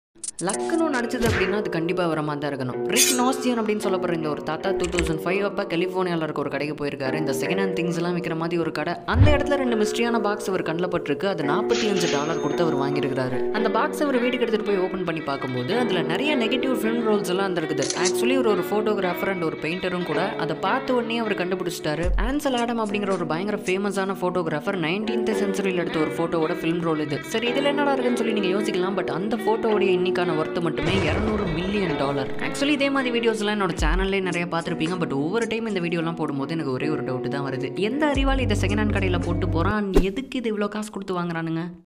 லக்குன்னு நடிச்சது அப்படின்னா அது கண்டிப்பாக வர மாதிரி தான் இருக்கணும் ரிக் நாஸ்டியன் அப்படின்னு சொல்லப்படுற இந்த ஒரு தாத்தா டூ தௌசண்ட் ஃபைவ் அப்போ கலிஃபோர்னியாவில் இருக்க ஒரு கடைக்கு போயிருக்காரு இந்த செகண்ட் ஹேண்ட் திங்ஸ் எல்லாம் விற்கிற மாதிரி ஒரு கடை அந்த இடத்துல ரெண்டு மிஸ்ட்ரியான பாக்ஸ் அவர் கண்ணில் பட்டிருக்கு அது நாற்பத்தி அஞ்சு டாலர் கொடுத்து அவர் வாங்கியிருக்காரு அந்த பாக்ஸ் அவர் வீட்டுக்கு எடுத்துகிட்டு போய் ஓப்பன் பண்ணி பார்க்கும்போது அதில் நிறைய நெகட்டிவ் ஃபிலிம் ரோல்ஸ் எல்லாம் இருக்குது ஆக்சுவலி ஒரு ஒரு ஃபோட்டோகிராஃபர் அண்ட் ஒரு பெயிண்டரும் கூட அதை பார்த்த உடனே அவர் கண்டுபிடிச்சிட்டாரு ஆன்சல் ஆடம் அப்படிங்கிற ஒரு பயங்கர ஃபேமஸான ஃபோட்டோகிராஃபர் நைன்டீன்த் சென்ச்சுரியில் எடுத்த ஒரு ஃபோட்டோவோட ஃபிலிம் ரோல் இது சரி இதில் என்னடா இருக்குன்னு சொல்லி நீங்கள் யோசிக்கலாம் பட் அந்த ஃபோட்டோவுடைய இன்னைக்கான ஒர்த்து மட்டுமே இரநூறு மில்லியன் டாலர் ஆக்சுவலி இதே மாதிரி வீடியோஸ்லாம் என்னோட சேனல்லே நிறைய பார்த்துருப்பீங்க பட் ஒவ்வொரு டைம் இந்த வீடியோலாம் போடும்போது எனக்கு ஒரே ஒரு டவுட் தான் வருது எந்த அறிவாளி இதை செகண்ட் ஹேண்ட் கடையில் போட்டு போகிறான் எதுக்கு இது இவ்வளோ காசு கொடுத்து வாங்குறானுங்க